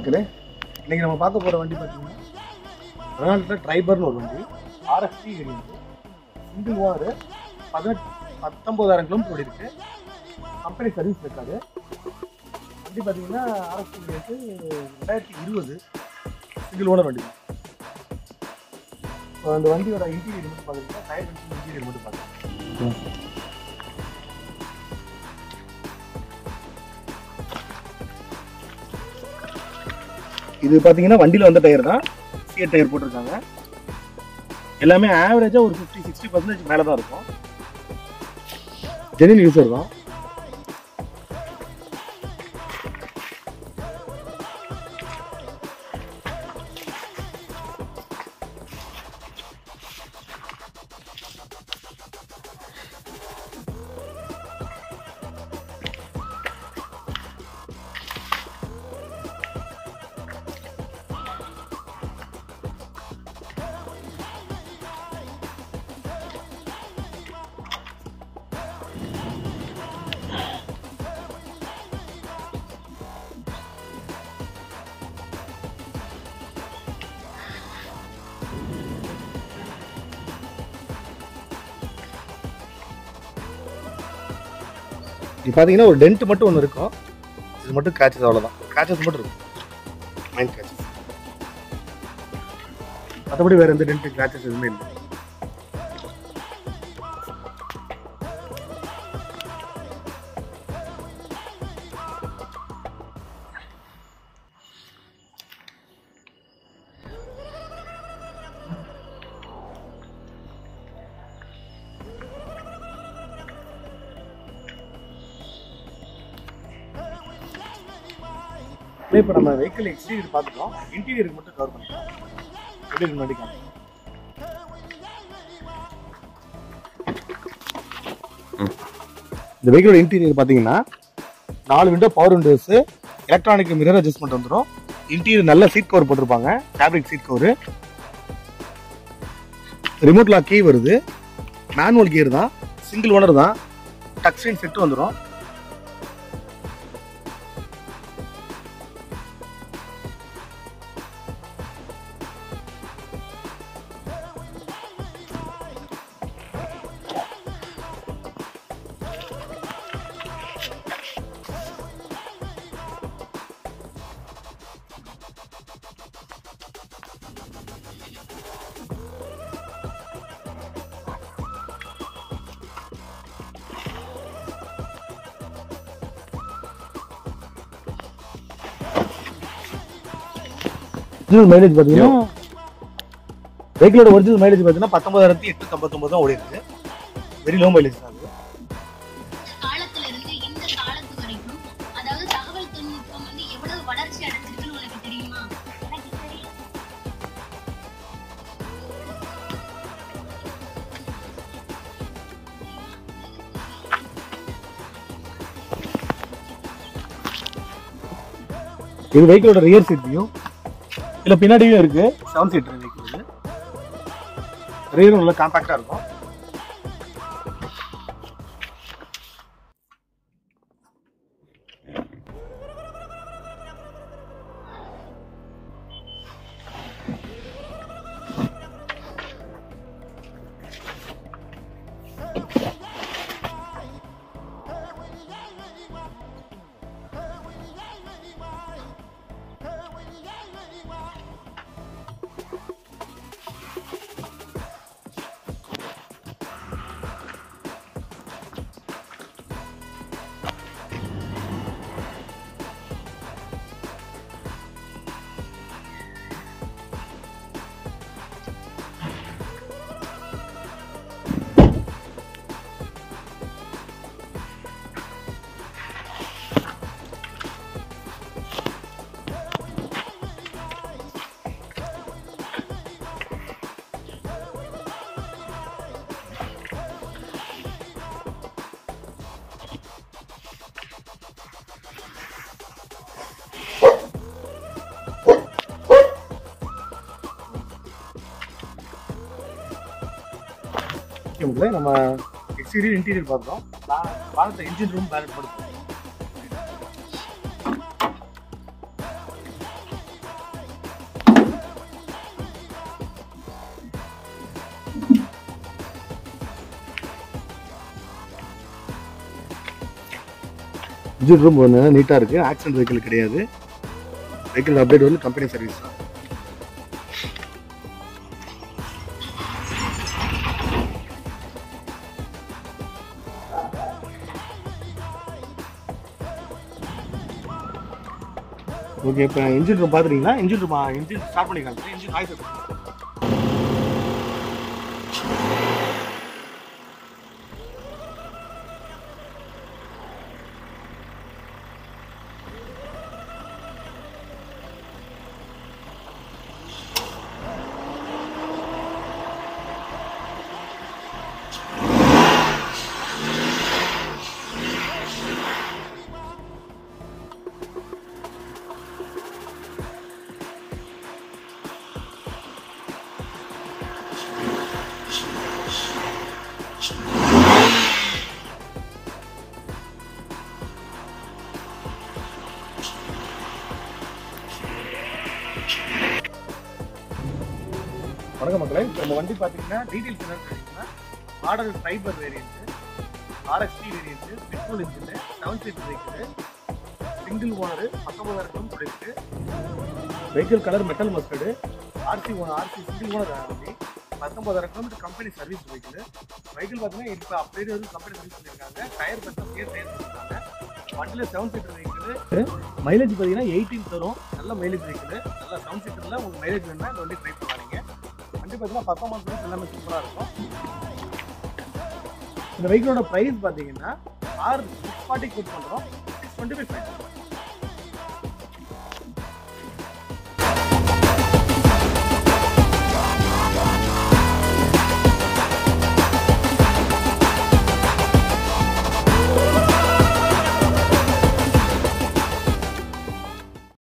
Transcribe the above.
மக்களே இன்னைக்கு நம்ம பார்க்க போகிற வண்டி பார்த்தீங்கன்னா ரெனால்ட்டில் ட்ரைபர்னு ஒரு வண்டி ஆர்எஃப்டி வேரியன்ட் சிங்கிள் ஓனர் பதினெட்டு பத்தொம்போதாயிரம் கிலோமீட்டர் ஓடி இருக்கு கம்பெனி சர்வீஸ் இருக்காது வண்டி பார்த்தீங்கன்னா ஆர்எஃப்டி வேரியன்ட் ரெண்டாயிரத்தி இருபது சிங்கிள் ஓனர் வண்டி இப்போ அந்த வண்டியோட இன்டீரியர் மட்டும் பார்த்தீங்கன்னா டயர் இன்டீரியர் மட்டும் பார்க்கலாம் இது பார்த்தீங்கன்னா வண்டியில் வந்த டயர் தான் சிஎட் டயர் போட்டிருக்காங்க எல்லாமே ஆவரேஜாக ஒரு ஃபிஃப்டி சிக்ஸ்டி பர்சன்டேஜ் மேலே தான் இருக்கும் ஜெனின் யூசர் தான் இது பார்த்தீங்கன்னா ஒரு டென்ட் மட்டும் ஒன்று இருக்கும் இது மட்டும் கேச்சஸ் அவ்வளோதான் கேச்சஸ் மட்டும் இருக்கும் மைண்ட் கேச்சஸ் மற்றபடி வேறு எந்த டென்ட் கேச்சஸ் எதுவுமே இல்லை இப்போ நம்ம வெஹிக்கிள் எக்ஸ்டீரியர் பார்த்துட்டோம் இன்டீரியருக்கு மட்டும் கவர் பண்ணிக்கலாம் எப்படி இருக்கு முன்னாடி காமிங்க. இந்த வெஹிக்கிளோட இன்டீரியர் பார்த்தீங்கன்னா நாலு window power windows electronic mirror adjustment வந்துடும் இன்டீரியர் நல்ல சீட் கவர் போட்டிருப்பாங்க fabric seat cover remote lock key வருது மேனுவல் கியர் தான் சிங்கிள் ஓனர் தான் டச் ஸ்க்ரீன் செட்டு வந்துடும் ஒரிஜினல் மைலேஜ் பார்த்தீங்கன்னா வெஹிக்கிளோட ஒரிஜினல் மைலேஜ் பார்த்தீங்கன்னா பத்தொன்பதாயிரத்தி எட்நூத்தி ஐம்பத்தொம்பது தான் ஓடி இருக்கு வெரி லோ மைலேஜ் தான் அது காலத்துல இருந்து இந்த காலத்து வரைக்கும் அதாவது தகவல் தொழில்நுட்பம் வந்து எவ்வளவு வளர்ச்சி அடைஞ்சிருக்குன்னு உனக்கு தெரியுமா எனக்கு தெரியல இது வெஹிக்கிளோட ரியர் சீட் வியூ இல்ல பின்னாடியும் இருக்கு செவன் சீட்டர் வெஹிக்கிள் இது ரியரும் நல்லா காம்பாக்டா இருக்கும் ஓகே நம்ம எக்ஸ்டீரியர் இன்டீரியர் பார்த்தோம் வாகனத்தை இன்ஜின் ரூம் பேலட் படுத்தோம் இன்ஜின் ரூம் வந்து நீட்டாக இருக்குது ஆக்சிடென்ட் வெஹிக்கிள் கிடையாது வெஹிக்கிள் அப்டேட் வந்து கம்பெனி சர்வீஸ் தான் ஓகே இப்போ இன்ஜின் ரூம் பார்த்துட்டீங்களா இன்ஜின் ரூம் இன்ஜின் ஸ்டார்ட் பண்ணி காமிக்கிறேன் இன்ஜின் நாய்ஸ் வணக்கம் மக்களே இப்போ நம்ம வண்டி பார்த்தீங்கன்னா டீடைல்ஸ் என்னன்னு கேட்டிங்கன்னா model fibre variant RST variant petrol engine seven seat vehicle single owner பத்தொன்பதாயிரம் கிலோமீட்டர் இருக்கு vehicle colour metal mustard RC owner RC single owner வண்டி பத்தொன்பதாயிரம் kilometre company service vehicle vehicle பார்த்தீங்கன்னா இப்போ அப்டேட் வந்து கம்பெனி சர்வீஸ் பண்ணியிருக்காங்க டயர் பார்த்தீங்கன்னா சேர் tyre பண்ணியிருக்காங்க வண்டியில் செவன் சீட்டர் வெஹிக்கிள் மைலேஜ் பார்த்தீங்கன்னா எயிட்டீன் தரும் நல்ல மைலேஜ் வெஹிக்கிள் நல்ல செவன் சீட்டரில் உங்களுக்கு மைலேஜ் வேணும்னா இந்த வண்டி ட்ரை பண்ணாதீங்க வண்டி பார்த்தீங்கன்னா பத்தொம்பது கிலோமீட்டர் எல்லாமே சூப்பராக இருக்கும் இந்த வெஹிக்கிளோட ப்ரைஸ் பார்த்தீங்கன்னா ஆர் சிக்ஸ் ஃபார்ட்டி கோட் பண்ணுறோம் சிக்ஸ் டுவெண்ட்டி ஃபைவ்